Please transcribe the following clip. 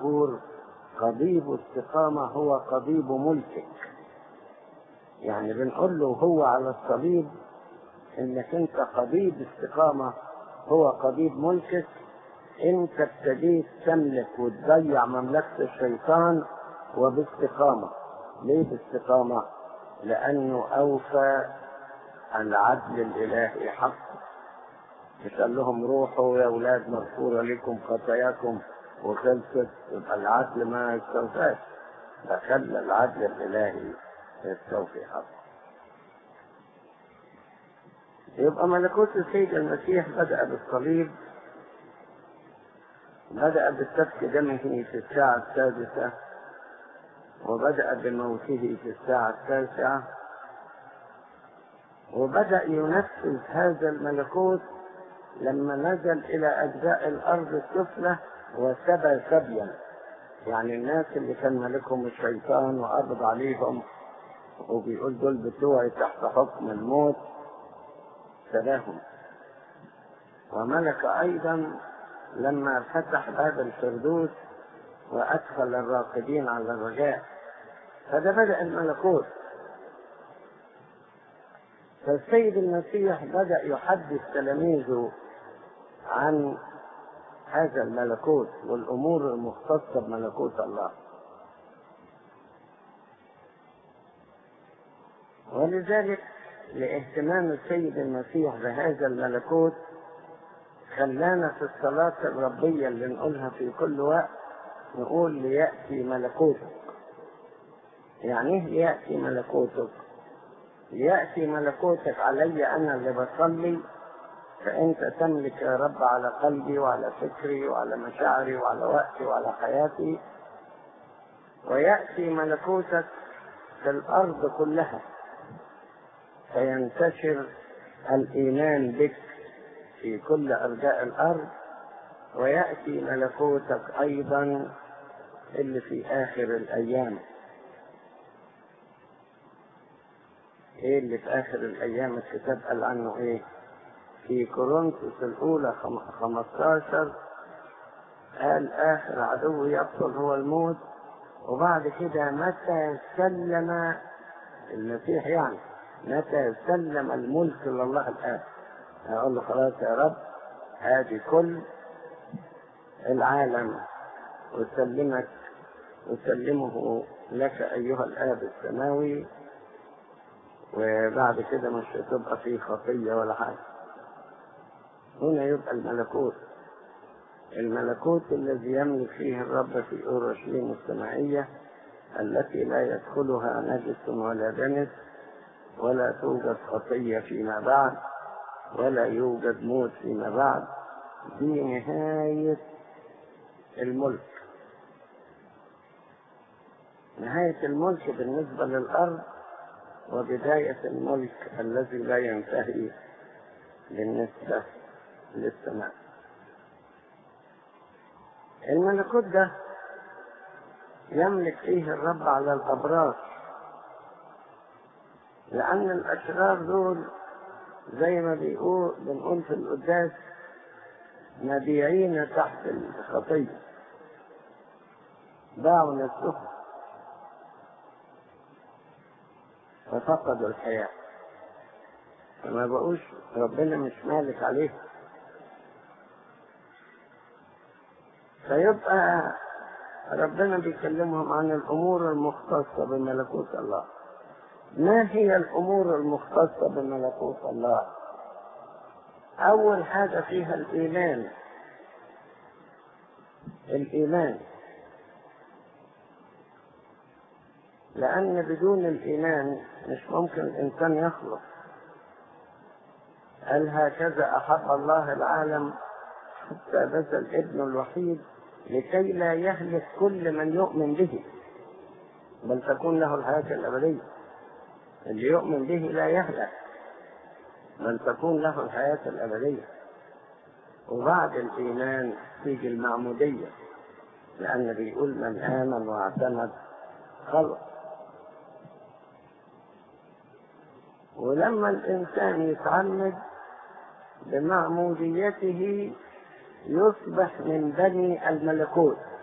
المذكور قضيب استقامة هو قضيب ملكك يعني بنقول له هو على الصليب انك انت قضيب استقامة هو قضيب ملكك انت ابتديت تملك وتضيع مملكة الشيطان وباستقامة ليه باستقامة لانه اوفى العدل الالهي حقه مش قال لهم روحوا يا اولاد مغفورة لكم خطاياكم وخلصت يبقى العدل ما يستوفاش فخلى العدل الالهي يستوفي حقه يبقى ملكوت السيد المسيح بدأ بالصليب بدأ بسفك دمه في الساعة السادسة وبدأ بموته في الساعة التاسعة وبدأ ينفذ هذا الملكوت لما نزل إلى أجزاء الأرض السفلى وسبى سبيا يعني الناس اللي كان ملكهم الشيطان وقبض عليهم وبيقول دول بتوعي تحت حكم الموت سباهم وملك أيضا لما فتح باب الفردوس وأدخل الراقدين على الرجاء فده بدأ الملكوت فالسيد المسيح بدأ يحدث تلاميذه عن هذا الملكوت والأمور المختصة بملكوت الله ولذلك لاهتمام السيد المسيح بهذا الملكوت خلانا في الصلاة الربية اللي نقولها في كل وقت نقول ليأتي ملكوتك يعني ايه ليأتي ملكوتك ليأتي ملكوتك علي أنا اللي بصلي فأنت تملك يا رب على قلبي وعلى فكري وعلى مشاعري وعلى وقتي وعلى حياتي ويأتي ملكوتك في الأرض كلها فينتشر الإيمان بك في كل أرجاء الأرض ويأتي ملكوتك أيضا اللي في آخر الأيام إيه اللي في آخر الأيام الكتاب قال عنه إيه في كورنثوس الأولى 15 قال آخر عدو يبطل هو الموت وبعد كده متى سلم المسيح يعني متى سلم الملك لله الآن أقول له خلاص يا رب هذه كل العالم وسلمك وسلمه لك أيها الآب السماوي وبعد كده مش هتبقى فيه خطية ولا حاجة هنا يبقى الملكوت الملكوت الذي يملك فيه الرب في أورشليم السمائية التي لا يدخلها نجس ولا دنس ولا توجد خطية فيما بعد ولا يوجد موت فيما بعد دي نهاية الملك نهاية الملك بالنسبة للأرض وبداية الملك الذي لا ينتهي بالنسبة للسماء الملكوت ده يملك فيه الرب على الأبرار لأن الأشرار دول زي ما بيقول بنقول في القداس مبيعين تحت الخطية باعوا نفسهم ففقدوا الحياة فما بقوش ربنا مش مالك عليه فيبقى ربنا بيكلمهم عن الأمور المختصة بملكوت الله ما هي الأمور المختصة بملكوت الله أول حاجة فيها الإيمان الإيمان لأن بدون الإيمان مش ممكن الإنسان يخلص قال هكذا أحب الله العالم حتى بذل ابنه الوحيد لكي لا يهلك كل من يؤمن به بل تكون له الحياة الأبدية اللي يؤمن به لا يهلك بل تكون له الحياة الأبدية وبعد الإيمان تيجي المعمودية لأن بيقول من آمن واعتمد خلص ولما الإنسان يتعمد بمعموديته يصبح من بني الملكوت